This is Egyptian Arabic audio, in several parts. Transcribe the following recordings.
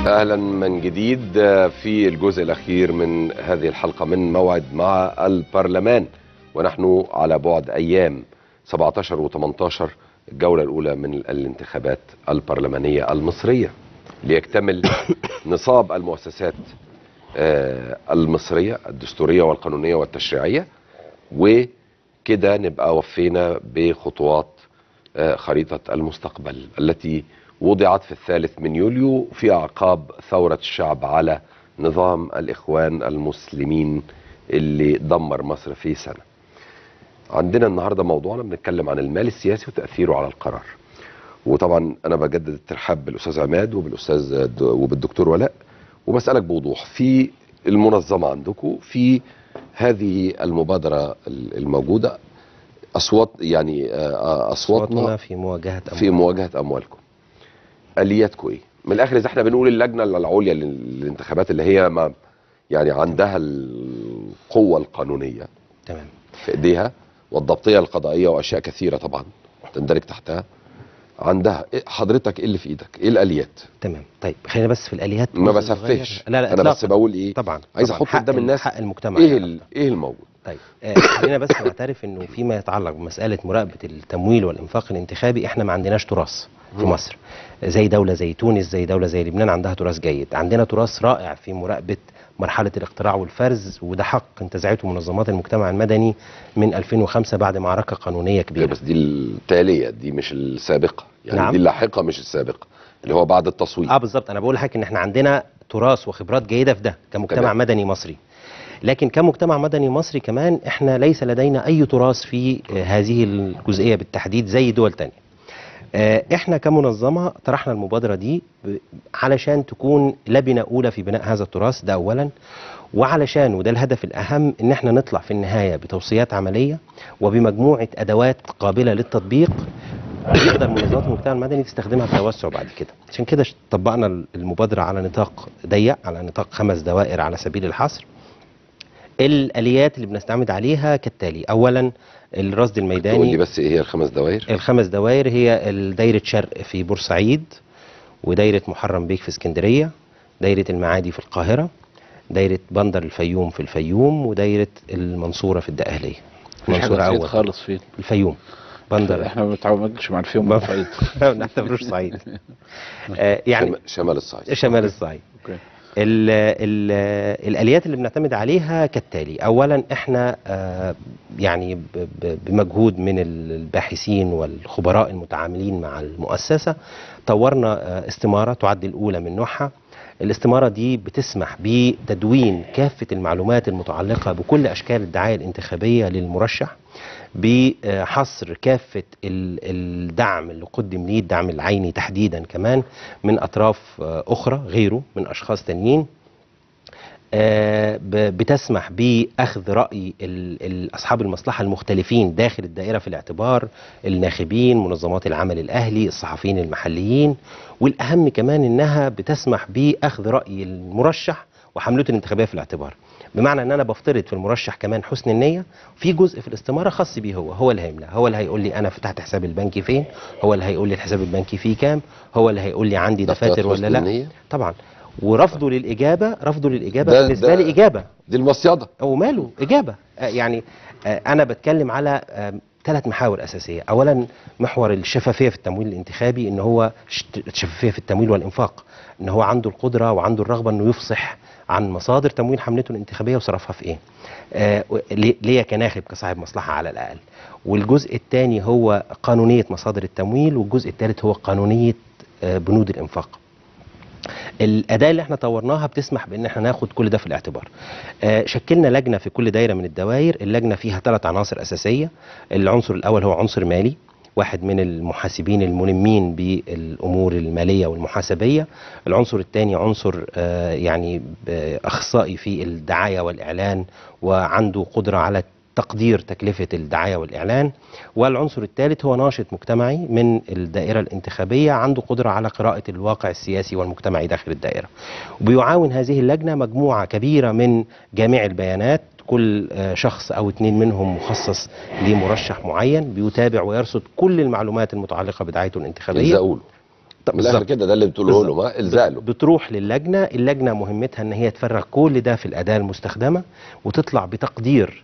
اهلا من جديد في الجزء الاخير من هذه الحلقه من موعد مع البرلمان ونحن على بعد ايام 17 و18 الجوله الاولى من الانتخابات البرلمانيه المصريه ليكتمل نصاب المؤسسات آه، المصريه الدستوريه والقانونيه والتشريعيه وكده نبقى وفينا بخطوات آه، خريطه المستقبل التي وضعت في الثالث من يوليو في اعقاب ثوره الشعب على نظام الاخوان المسلمين اللي دمر مصر في سنه. عندنا النهارده موضوعنا بنتكلم عن المال السياسي وتاثيره على القرار. وطبعا انا بجدد الترحاب بالاستاذ عماد وبالاستاذ د- وبالدكتور ولاء وبسالك بوضوح في المنظمه عندكم في هذه المبادره الموجوده اصوات يعني آه، اصواتنا اصواتنا في مواجهه في أموال. مواجهه اموالكم الياتكم ايه من الاخر اذا احنا بنقول اللجنه العليا للانتخابات اللي هي ما يعني عندها القوه القانونيه تمام في ايديها والضبطيه القضائيه واشياء كثيره طبعا تندرج تحتها عندها إيه حضرتك ايه اللي في ايدك ايه الاليات تمام طيب خلينا بس في الاليات ما جزء صغير. بسفهش لا لا انا بس إطلاقاً. بقول ايه طبعا عايز طبعاً. احط حق قدام ال- الناس حق المجتمع ايه يعني. ال- ايه الموجود طيب آه، خلينا بس نعترف انه فيما يتعلق بمساله مراقبه التمويل والانفاق الانتخابي احنا ما عندناش تراث في مم. مصر زي دوله زي تونس زي دوله زي لبنان عندها تراث جيد عندنا تراث رائع في مراقبه مرحله الاقتراع والفرز وده حق انتزعته منظمات المجتمع المدني من 2005 بعد معركه قانونيه إيه كبيره بس دي التاليه دي مش السابقه يعني نعم. دي اللاحقه مش السابقه اللي هو بعد التصويت اه بالظبط انا بقول لحضرتك ان احنا عندنا تراث وخبرات جيده في ده كمجتمع تمام. مدني مصري لكن كمجتمع مدني مصري كمان احنا ليس لدينا اي تراث في آه، هذه الجزئيه بالتحديد زي دول تانية آه، احنا كمنظمه طرحنا المبادره دي ب- علشان تكون لبنه اولى في بناء هذا التراث ده اولا وعلشان وده الهدف الاهم ان احنا نطلع في النهايه بتوصيات عمليه وبمجموعه ادوات قابله للتطبيق يقدر منظمات المجتمع المدني تستخدمها بتوسع بعد كده عشان كده ش- طبقنا المبادره على نطاق ضيق على نطاق خمس دوائر على سبيل الحصر الاليات اللي بنستعمد عليها كالتالي اولا الرصد تقول لي الميداني بس ايه هي الخمس دوائر الخمس دوائر هي ال- دايره شرق في بورسعيد ودايره محرم بيك في اسكندريه دايره المعادي في القاهره دايره بندر الفيوم في الفيوم ودايره المنصوره في الدقهليه مش حاجه صعيد أول. خالص فين الفيوم بندر احنا ما بنتعاملش مع الفيوم ما- صعيد ما بنعتبروش صعيد آه، يعني شم- شمال الصعيد شمال الصعيد اوكي ال ال الاليات اللي بنعتمد عليها كالتالي اولا احنا آه، يعني ب- ب- بمجهود من الباحثين والخبراء المتعاملين مع المؤسسه طورنا آه، استماره تعد الاولى من نوعها الاستماره دي بتسمح بتدوين كافه المعلومات المتعلقه بكل اشكال الدعايه الانتخابيه للمرشح بحصر كافه ال- الدعم اللي قدم ليه الدعم العيني تحديدا كمان من اطراف آه، اخرى غيره من اشخاص تانيين آه، ب- بتسمح باخذ راي ال- ال- اصحاب المصلحه المختلفين داخل الدائره في الاعتبار الناخبين منظمات العمل الاهلي الصحفيين المحليين والاهم كمان انها بتسمح باخذ راي المرشح وحملته الانتخابيه في الاعتبار بمعنى ان انا بفترض في المرشح كمان حسن النيه في جزء في الاستماره خاص بيه هو هو اللي هيملى هو اللي هيقول لي انا فتحت حساب البنكي فين هو اللي هيقول لي الحساب البنكي فيه كام هو اللي هيقول لي عندي ده افتراض دفاتر ولا حسن لا النية؟ طبعا ورفضه للاجابه رفضه للاجابه ده- بالنسبه ده- لي اجابه دي المصيده او ماله اجابه آه، يعني آه، انا بتكلم على ثلاث محاور اساسيه اولا محور الشفافيه في التمويل الانتخابي ان هو شت- الشفافيه في التمويل والانفاق ان هو عنده القدره وعنده الرغبه انه يفصح عن مصادر تمويل حملته الانتخابيه وصرفها في ايه آه، و- لي- ليا كناخب كصاحب مصلحه على الاقل والجزء الثاني هو قانونيه مصادر التمويل والجزء الثالث هو قانونيه آه، بنود الانفاق الاداه اللي احنا طورناها بتسمح بان احنا ناخد كل ده في الاعتبار آه، شكلنا لجنه في كل دايره من الدوائر اللجنه فيها ثلاث عناصر اساسيه العنصر الاول هو عنصر مالي واحد من المحاسبين الملمين بالامور الماليه والمحاسبيه العنصر الثاني عنصر آه، يعني ب- اخصائي في الدعايه والاعلان وعنده قدره على تقدير تكلفة الدعاية والإعلان والعنصر الثالث هو ناشط مجتمعي من الدائرة الانتخابية عنده قدرة على قراءة الواقع السياسي والمجتمعي داخل الدائرة وبيعاون هذه اللجنة مجموعة كبيرة من جامع البيانات كل آه، شخص أو اتنين منهم مخصص لمرشح معين بيتابع ويرصد كل المعلومات المتعلقة بدعايته الانتخابية الزقوا له طب من الاخر بالظبط. كده ده اللي بتقوله له ما الزق له بتروح للجنه اللجنه مهمتها ان هي تفرغ كل ده في الاداه المستخدمه وتطلع بتقدير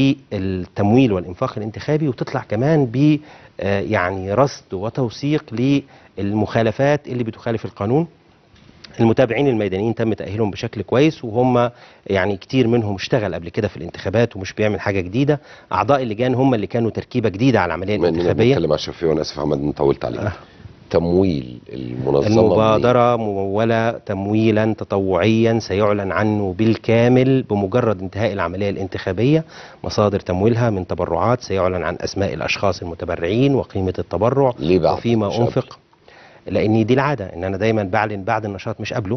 للتمويل والانفاق الانتخابي وتطلع كمان ب آه، يعني رصد وتوثيق للمخالفات اللي بتخالف القانون المتابعين الميدانيين تم تأهيلهم بشكل كويس وهم يعني كتير منهم اشتغل قبل كده في الانتخابات ومش بيعمل حاجة جديدة أعضاء اللجان هم اللي كانوا تركيبة جديدة على العملية بما اننا الانتخابية بنتكلم على الشفافيه وانا اسف يا احمد إن طولت عليك آه. تمويل المنظمه المبادرة ممولة تمويلا تطوعيا سيعلن عنه بالكامل بمجرد انتهاء العملية الانتخابية مصادر تمويلها من تبرعات سيعلن عن أسماء الأشخاص المتبرعين وقيمة التبرع ليه بعد؟ وفيما مش قبل؟ أنفق لأن دي العادة إن أنا دايما بعلن بعد النشاط مش قبله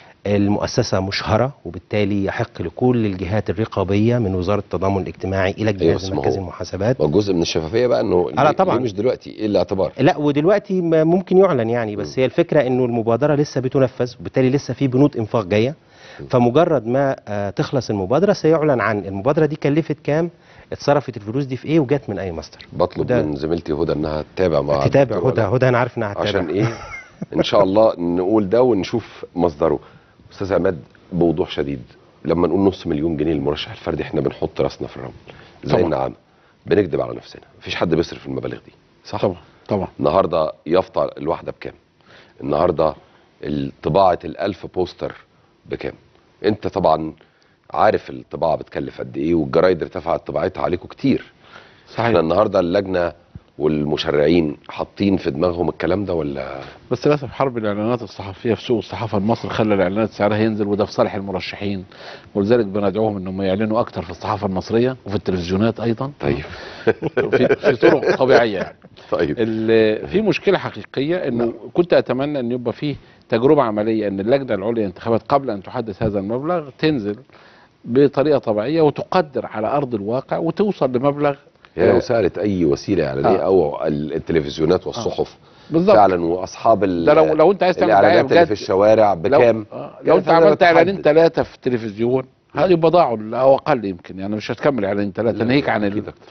المؤسسة مشهرة وبالتالي يحق لكل الجهات الرقابية من وزارة التضامن الاجتماعي إلى أيوة، الجهاز بس ما المركزي هو- المحاسبات ما جزء من الشفافيه بقى انه لا ليه- طبعاً. ليه مش دلوقتي ايه الاعتبار لا ودلوقتي ما ممكن يعلن يعني بس هي الفكره انه المبادره لسه بتنفذ وبالتالي لسه في بنود انفاق جايه فمجرد ما آه، تخلص المبادره سيعلن عن المبادره دي كلفت كام اتصرفت الفلوس دي في ايه وجت من اي مصدر بطلب وده- من زميلتي هدى انها تتابع مع تتابع الدكتور هدى ولا- هدى انا عارف انها هتتابع عشان ايه ان شاء الله نقول ده ونشوف مصدره استاذ عماد بوضوح شديد لما نقول نص مليون جنيه للمرشح الفردي احنا بنحط راسنا في الرمل زي طبعا. النعامه بنكذب على نفسنا مفيش حد بيصرف المبالغ دي صح طبعا طبعا النهارده يافطه الواحده بكام النهارده طباعه الألف بوستر بكام انت طبعا عارف الطباعه بتكلف قد ايه والجرايد ارتفعت طباعتها عليكم كتير احنا صحيح النهارده اللجنه والمشرعين حاطين في دماغهم الكلام ده ولا بس للاسف حرب الاعلانات الصحفيه في سوق الصحافه المصري خلى الاعلانات سعرها ينزل وده في صالح المرشحين ولذلك بندعوهم انهم يعلنوا اكتر في الصحافه المصريه وفي التلفزيونات ايضا طيب في, في طرق طبيعيه يعني طيب ال- في مشكله حقيقيه انه كنت اتمنى ان يبقى فيه تجربه عمليه ان اللجنه العليا للانتخابات قبل ان تحدث هذا المبلغ تنزل بطريقه طبيعيه وتقدر على ارض الواقع وتوصل لمبلغ هي لو آه، سالت اي وسيله اعلانيه آه. او ال- التلفزيونات والصحف بالظبط فعلا واصحاب ال- ده لو لو انت عايز تعمل دعايه الاعلانات اللي في بجد الشوارع لو, بكام آه لو انت فعلا عملت اعلانين بتحدد. ثلاثه في التلفزيون هيبقى ضاعوا او اقل يمكن يعني مش هتكمل اعلانين ثلاثه لا، ناهيك عن أكيد ال... أكتر.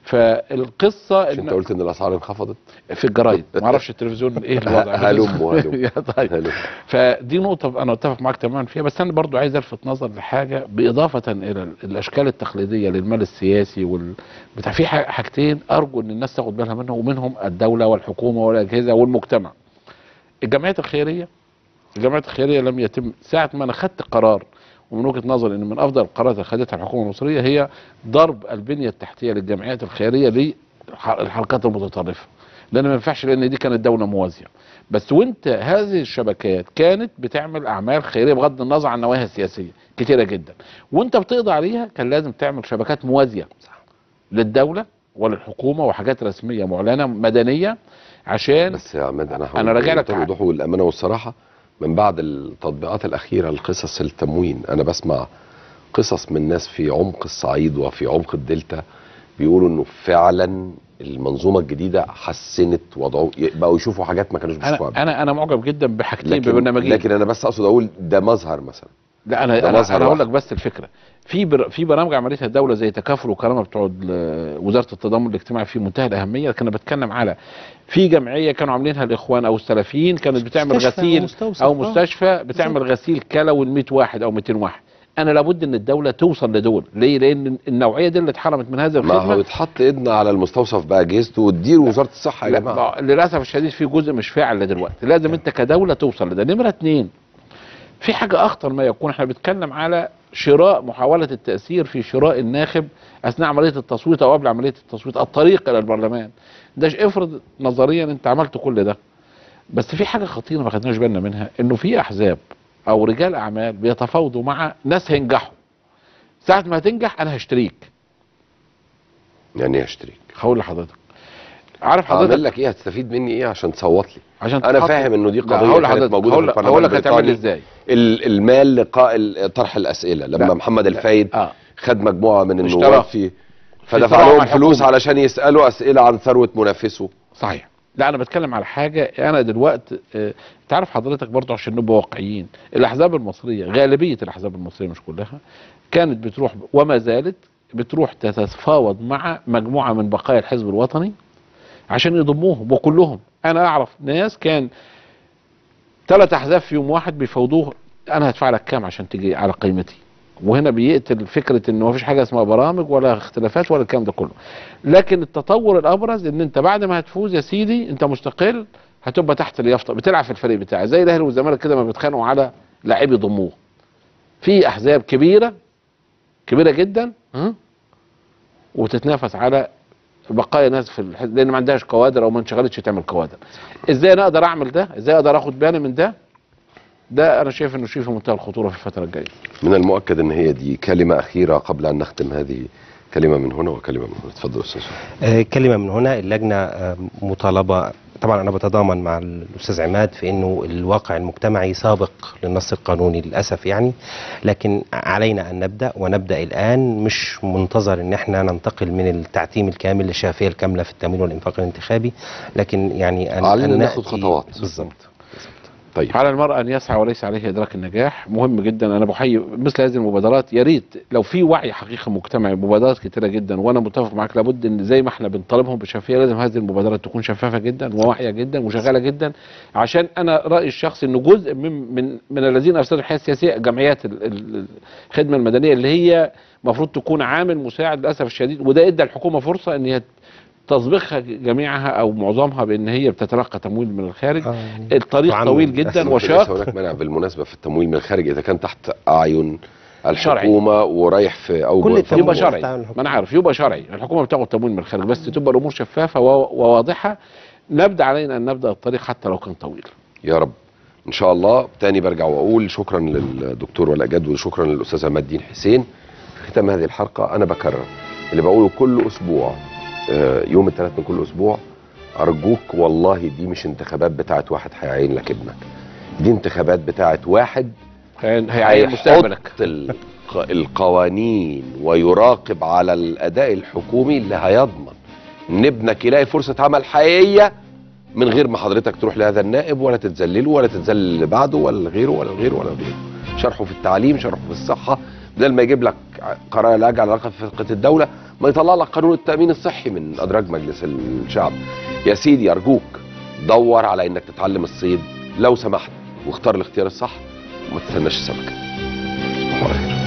فالقصه مش انت إن قلت ان الاسعار انخفضت في الجرايد ما اعرفش التلفزيون ايه الوضع هلم وهلم. يا طيب هلم. فدي نقطة أنا أتفق معاك تماما فيها بس أنا برضو عايز ألفت نظر لحاجة بإضافة إلى ال- الأشكال التقليدية للمال السياسي وال بتاع في ح- حاجتين أرجو إن الناس تاخد بالها منهم ومنهم الدولة والحكومة والأجهزة والمجتمع. الجمعيات الخيرية الجمعيات الخيرية لم يتم ساعة ما أنا خدت قرار ومن وجهة نظري إن من أفضل القرارات اللي خدتها الحكومة المصرية هي ضرب البنية التحتية للجمعيات الخيرية للحركات المتطرفة. لأن ما ينفعش لأن دي كانت دولة موازية. بس وانت هذه الشبكات كانت بتعمل اعمال خيريه بغض النظر عن نواياها السياسيه كتيره جدا وانت بتقضي عليها كان لازم تعمل شبكات موازيه للدوله وللحكومه وحاجات رسميه معلنه مدنيه عشان بس يا عماد انا هقول أنا راجع لك بمنتهى الوضوح والامانه والصراحه من بعد التطبيقات الاخيره لقصص التموين انا بسمع قصص من ناس في عمق الصعيد وفي عمق الدلتا بيقولوا انه فعلا المنظومه الجديده حسنت وضعه بقوا يشوفوا حاجات ما كانوش بيشوفوها انا قبل. انا انا معجب جدا بحاجتين لكن, ببرنامجين لكن انا بس اقصد اقول ده مظهر مثلا لا انا ده انا, مظهر أنا هقول لك واحد. بس الفكره في بر... في برامج عملتها الدوله زي تكافل وكرامه بتوع ال- وزاره التضامن الاجتماعي في منتهى الاهميه كان بتكلم على في جمعيه كانوا عاملينها الاخوان او السلفيين كانت بتعمل مستشفى أو غسيل مستوصف، او آه. مستشفى بتعمل غسيل كلوي ل 100 واحد او 200 واحد انا لابد ان الدوله توصل لدول ليه لان النوعيه دي اللي اتحرمت من هذه ما هو الخدمه اتحط ايدنا على المستوصف باجهزته وتدير وزاره الصحه يا لا جماعه ما- للاسف الشديد في جزء مش فاعل دلوقتي لازم انت كدوله توصل لده نمره اتنين في حاجه اخطر ما يكون احنا بنتكلم على شراء محاوله التاثير في شراء الناخب اثناء عمليه التصويت او قبل عمليه التصويت الطريق الى البرلمان ده ش- افرض نظريا انت عملت كل ده بس في حاجه خطيره ما خدناش بالنا منها انه في احزاب او رجال اعمال بيتفاوضوا مع ناس هينجحوا ساعه ما هتنجح انا هشتريك يعني ايه اشتريك هقول لحضرتك عارف هعمل حضرتك لك ايه هتستفيد مني ايه عشان تصوت لي عشان انا تحط- فاهم انه دي لا، قضيه هقول كانت لحضرتك موجوده هقول في لك- البرلمان هقول لك هتعمل البريطاني. ازاي ال- المال لقاء ال- طرح الاسئله لما لا. محمد الفايد اه خد مجموعه من النواب اشتراه. في صراع فدفع مع لهم الحكومة. فلوس علشان يسالوا اسئله عن ثروه منافسه صحيح لا انا بتكلم على حاجه انا دلوقتي آه، تعرف حضرتك برضه عشان نبقى واقعيين الاحزاب المصريه غالبيه الاحزاب المصريه مش كلها كانت بتروح وما زالت بتروح تتفاوض مع مجموعه من بقايا الحزب الوطني عشان يضموهم وكلهم انا اعرف ناس كان ثلاث احزاب في يوم واحد بيفوضوه انا هدفع لك كام عشان تيجي على قيمتي وهنا بيقتل فكره ان مفيش حاجه اسمها برامج ولا اختلافات ولا الكلام ده كله لكن التطور الابرز ان انت بعد ما هتفوز يا سيدي انت مستقل هتبقى تحت اليافطه بتلعب في الفريق بتاعك زي الاهلي والزمالك كده ما بيتخانقوا على لاعبي يضموه في احزاب كبيره كبيره جدا ها وتتنافس على بقايا ناس في الحزب لان ما عندهاش كوادر او ما انشغلتش تعمل كوادر ازاي انا اقدر اعمل ده ازاي اقدر اخد بالي من ده ده انا شايف انه شيء في منتهى الخطوره في الفتره الجايه من المؤكد ان هي دي كلمه اخيره قبل ان نختم هذه كلمه من هنا وكلمه من هنا اتفضل استاذ آه، كلمة من هنا اللجنة آه، مطالبة طبعا أنا بتضامن مع الأستاذ عماد في أنه الواقع المجتمعي سابق للنص القانوني للأسف يعني لكن علينا أن نبدأ ونبدأ الآن مش منتظر أن احنا ننتقل من التعتيم الكامل للشفافية الكاملة في التمويل والإنفاق الانتخابي لكن يعني أن علينا أن ناخد نأتي- خطوات. بالضبط طيب على المرء ان يسعى وليس عليه ادراك النجاح مهم جدا انا بحيي مثل هذه المبادرات يا ريت لو في وعي حقيقي مجتمعي مبادرات كتيره جدا وانا متفق معاك لابد ان زي ما احنا بنطالبهم بشفافيه لازم هذه المبادرات تكون شفافه جدا وواعيه جدا وشغاله جدا عشان انا رايي الشخصي انه جزء من من من الذين افسدوا الحياه السياسيه جمعيات ال- ال- الخدمه المدنيه اللي هي المفروض تكون عامل مساعد للاسف الشديد وده ادى الحكومه فرصه ان هي تسبقها جميعها او معظمها بان هي بتتلقى تمويل من الخارج آه، يعني الطريق طبعاً طويل للأسف. جدا ليس وشاق هناك مانع بالمناسبه في التمويل من الخارج اذا كان تحت اعين الحكومه ورايح في او كل جوه التمويل يبقى الفندق. شرعي بتاع الحكومة. ما انا عارف يبقى شرعي الحكومه بتاخد تمويل من الخارج بس تبقى الامور شفافه و- وواضحه نبدا علينا ان نبدا الطريق حتى لو كان طويل يا رب ان شاء الله تاني برجع واقول شكرا للدكتور ولا جد وشكرا للاستاذ عماد الدين حسين في ختام هذه الحلقه انا بكرر اللي بقوله كل اسبوع آه، يوم الثلاث من كل اسبوع ارجوك والله دي مش انتخابات بتاعت واحد هيعين لك ابنك دي انتخابات بتاعت واحد هي- هيعين مستقبلك هيحط الق- القوانين ويراقب على الاداء الحكومي اللي هيضمن ان ابنك يلاقي فرصه عمل حقيقيه من غير ما حضرتك تروح لهذا النائب ولا تتذلله ولا تتذلل اللي بعده ولا غيره ولا غيره ولا غيره شرحه في التعليم شرحه في الصحه بدل ما يجيب لك قرار العلاج على رقم فرقه الدوله ما يطلع لك قانون التامين الصحي من ادراج مجلس الشعب يا سيدي ارجوك دور على انك تتعلم الصيد لو سمحت واختار الاختيار الصح وما تستناش السمكه تصبحوا على خير